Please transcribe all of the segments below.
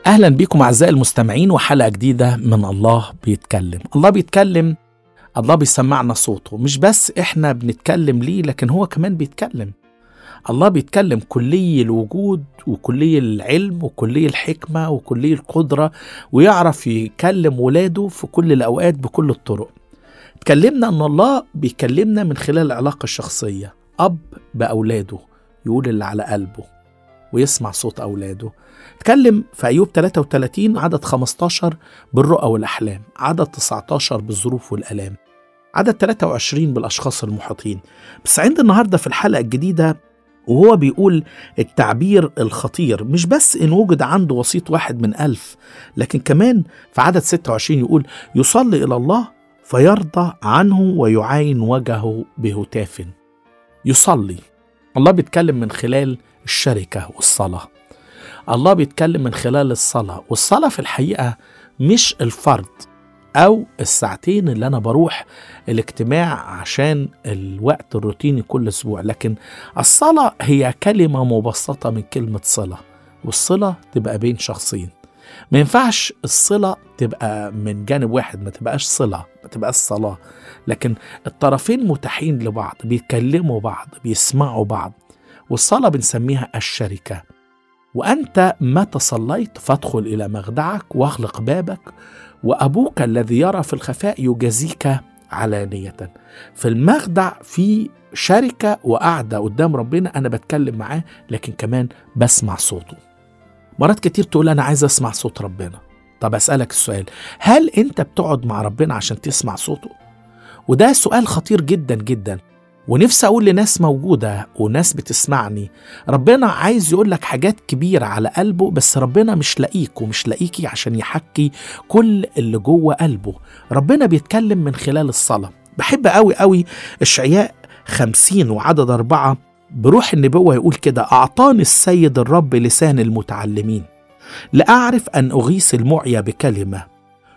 اهلا بكم اعزائي المستمعين وحلقه جديده من الله بيتكلم الله بيتكلم الله بيسمعنا صوته مش بس احنا بنتكلم ليه لكن هو كمان بيتكلم الله بيتكلم كلي الوجود وكلي العلم وكلي الحكمه وكلي القدره ويعرف يكلم ولاده في كل الاوقات بكل الطرق اتكلمنا ان الله بيكلمنا من خلال العلاقه الشخصيه اب باولاده يقول اللي على قلبه ويسمع صوت أولاده اتكلم في أيوب 33 عدد 15 بالرؤى والأحلام عدد 19 بالظروف والألام عدد 23 بالأشخاص المحيطين بس عند النهاردة في الحلقة الجديدة وهو بيقول التعبير الخطير مش بس إن وجد عنده وسيط واحد من ألف لكن كمان في عدد 26 يقول يصلي إلى الله فيرضى عنه ويعاين وجهه بهتاف يصلي الله بيتكلم من خلال الشركة والصلاة الله بيتكلم من خلال الصلاة والصلاة في الحقيقة مش الفرد أو الساعتين اللي أنا بروح الاجتماع عشان الوقت الروتيني كل أسبوع لكن الصلاة هي كلمة مبسطة من كلمة صلة والصلة تبقى بين شخصين ما ينفعش الصلة تبقى من جانب واحد ما تبقاش صلة ما تبقاش صلاة لكن الطرفين متاحين لبعض بيتكلموا بعض بيسمعوا بعض والصلاة بنسميها الشركة وأنت متى صليت فادخل إلى مخدعك واغلق بابك وأبوك الذي يرى في الخفاء يجازيك علانية في المخدع في شركة وقاعدة قدام ربنا أنا بتكلم معاه لكن كمان بسمع صوته مرات كتير تقول أنا عايز أسمع صوت ربنا طب أسألك السؤال هل أنت بتقعد مع ربنا عشان تسمع صوته؟ وده سؤال خطير جدا جدا ونفسي أقول لناس موجودة وناس بتسمعني ربنا عايز يقول لك حاجات كبيرة على قلبه بس ربنا مش لاقيك ومش لاقيكي عشان يحكي كل اللي جوه قلبه ربنا بيتكلم من خلال الصلاة بحب قوي قوي إشعياء خمسين وعدد أربعة بروح النبوة يقول كده أعطاني السيد الرب لسان المتعلمين لأعرف أن أغيث المعيا بكلمة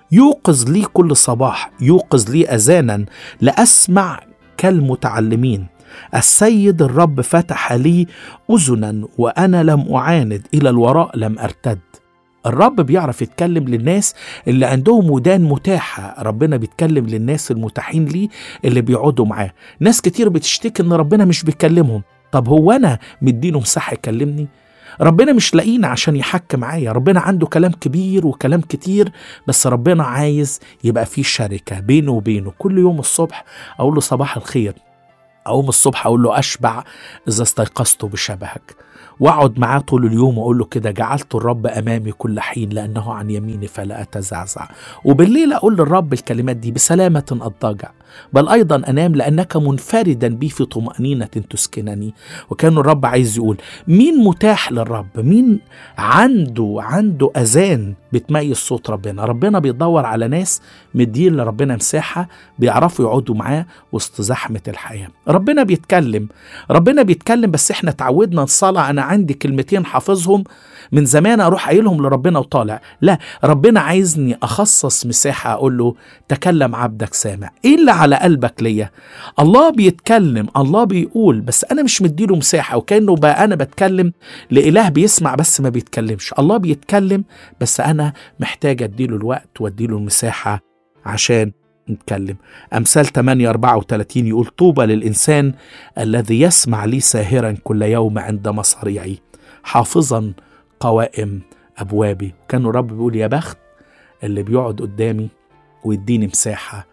يوقظ لي كل صباح يوقظ لي أذانا لأسمع كالمتعلمين السيد الرب فتح لي اذنا وانا لم اعاند الى الوراء لم ارتد الرب بيعرف يتكلم للناس اللي عندهم ودان متاحة ربنا بيتكلم للناس المتاحين ليه اللي بيقعدوا معاه ناس كتير بتشتكي ان ربنا مش بيكلمهم طب هو انا مديله مساحة يكلمني ربنا مش لاقينا عشان يحك معايا ربنا عنده كلام كبير وكلام كتير بس ربنا عايز يبقى في شركة بينه وبينه كل يوم الصبح أقول له صباح الخير أقوم الصبح أقول له أشبع إذا استيقظت بشبهك واقعد معاه طول اليوم واقول له كده جعلت الرب امامي كل حين لانه عن يميني فلا اتزعزع وبالليل اقول للرب الكلمات دي بسلامه اضطجع بل ايضا انام لانك منفردا بي في طمانينه تسكنني وكان الرب عايز يقول مين متاح للرب مين عنده عنده اذان بتميز صوت ربنا ربنا بيدور على ناس مدين لربنا مساحه بيعرفوا يقعدوا معاه وسط زحمه الحياه ربنا بيتكلم ربنا بيتكلم بس احنا اتعودنا نصلى انا عندي كلمتين حافظهم من زمان اروح قايلهم لربنا وطالع لا ربنا عايزني اخصص مساحه اقول له تكلم عبدك سامع ايه اللي على قلبك ليا الله بيتكلم الله بيقول بس انا مش مديله مساحه وكانه بقى انا بتكلم لاله بيسمع بس ما بيتكلمش الله بيتكلم بس انا محتاج اديله الوقت واديله المساحه عشان نتكلم أمثال 8 34 يقول طوبى للإنسان الذي يسمع لي ساهرا كل يوم عند مصاريعي حافظا قوائم أبوابي كان الرب بيقول يا بخت اللي بيقعد قدامي ويديني مساحة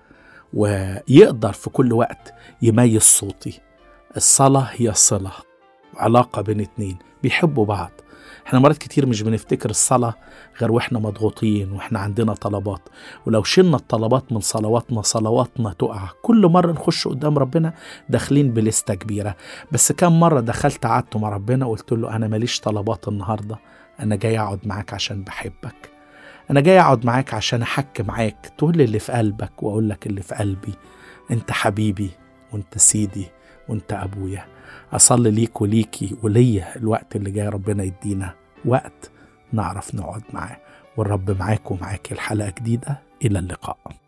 ويقدر في كل وقت يميز صوتي الصلاة هي صلة علاقة بين اتنين بيحبوا بعض احنا مرات كتير مش بنفتكر الصلاة غير واحنا مضغوطين واحنا عندنا طلبات ولو شلنا الطلبات من صلواتنا صلواتنا تقع كل مرة نخش قدام ربنا داخلين بلستة كبيرة بس كم مرة دخلت قعدت مع ربنا وقلت له أنا ماليش طلبات النهاردة أنا جاي أقعد معاك عشان بحبك أنا جاي أقعد معاك عشان أحك معاك تقول لي اللي في قلبك وأقول لك اللي في قلبي أنت حبيبي وأنت سيدي وأنت أبويا أصلي ليك وليكي وليا الوقت اللي جاي ربنا يدينا وقت نعرف نقعد معاه والرب معاك ومعاك الحلقة جديدة إلى اللقاء